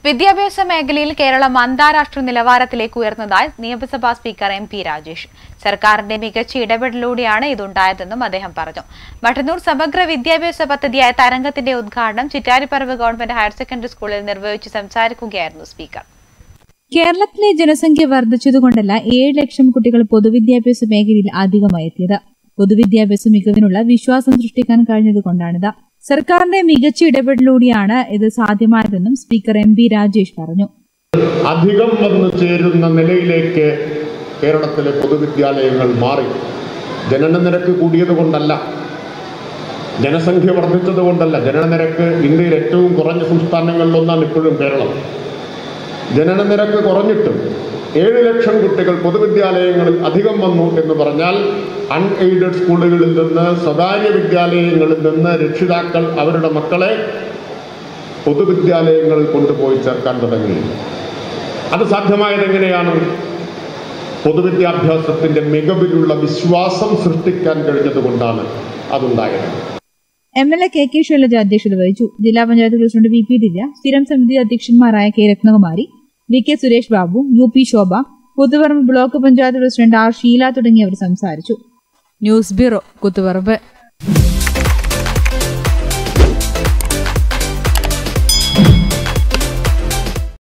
വിദ്യാഭ്യാസ മേഖലയിൽ കേരളം അന്താരാഷ്ട്ര നിലവാരത്തിലേക്ക് ഉയർന്നതായി നിയമസഭാ സ്പീക്കർ എം പി രാജേഷ് സർക്കാരിന്റെ മികച്ച ഇടപെടലിലൂടെയാണ് ഇതുണ്ടായതെന്നും അദ്ദേഹം പറഞ്ഞു മട്ടന്നൂർ സമഗ്ര വിദ്യാഭ്യാസ പദ്ധതിയായ തരംഗത്തിന്റെ ഉദ്ഘാടനം ചിറ്റാരിപ്പറമ്പ് ഗവൺമെന്റ് ഹയർ സെക്കൻഡറി സ്കൂളിൽ നിർവഹിച്ച് സംസാരിക്കുകയായിരുന്നു സ്പീക്കർ കേരളത്തിലെ ജനസംഖ്യ വർദ്ധിച്ചതുകൊണ്ടല്ല ഏഴ് ലക്ഷം കുട്ടികൾ പൊതുവിദ്യാഭ്യാസ മേഖലയിൽ അധികമായി എത്തിയത് പൊതുവിദ്യാഭ്യാസ മികവിനുള്ള വിശ്വാസം സൃഷ്ടിക്കാൻ കഴിഞ്ഞതുകൊണ്ടാണിത് സർക്കാരിന്റെ മികച്ച ഇടപെടലിലൂടെയാണ് ഇത് സാധ്യമായതെന്നും സ്പീക്കർ എം പി രാജേഷ് പറഞ്ഞു അധികം വന്നു ചേരുന്ന നിലയിലേക്ക് കേരളത്തിലെ പൊതുവിദ്യാലയങ്ങൾ മാറി ജനന നിരക്ക് കൂടിയത് കൊണ്ടല്ല ജനസംഖ്യ വർദ്ധിച്ചത് കൊണ്ടല്ല ജനനനിരക്ക് ഇന്ത്യയിൽ ഏറ്റവും കുറഞ്ഞ സംസ്ഥാനങ്ങളിലൊന്നാണ് ഇപ്പോഴും കേരളം ജനന നിരക്ക് കുറഞ്ഞിട്ടും ഏഴ് ലക്ഷം കുട്ടികൾ പൊതുവിദ്യാലയങ്ങളിൽ അധികം വന്നു എന്ന് പറഞ്ഞാൽ അൺഎയ്ഡഡ് സ്കൂളുകളിൽ നിന്ന് സ്വകാര്യ വിദ്യാലയങ്ങളിൽ നിന്ന് രക്ഷിതാക്കൾ അവരുടെ മക്കളെ പൊതുവിദ്യാലയങ്ങളിൽ കൊണ്ടുപോയി ചേർക്കാൻ തുടങ്ങി അത് സാധ്യമായത് എങ്ങനെയാണ് പൊതുവിദ്യാഭ്യാസത്തിന്റെ മികവിലുള്ള വിശ്വാസം സൃഷ്ടിക്കാൻ കഴിഞ്ഞതുകൊണ്ടാണ് അതുണ്ടായത് M L A K K Shailaja അധ്യക്ഷത വഹിച്ചു ജില്ലാ panchayat president V P Divya സ്ഥിരം സമിതി അധ്യക്ഷന്മാരായ K Ratnakumari V K Suresh Babu U P Shobha Kuthuparamba block panchayat president R Sheela തുടങ്ങിയവർ സംസാരിച്ചു ന്യൂസ് ബ്യൂറോ കുത്തുപറമ്പ്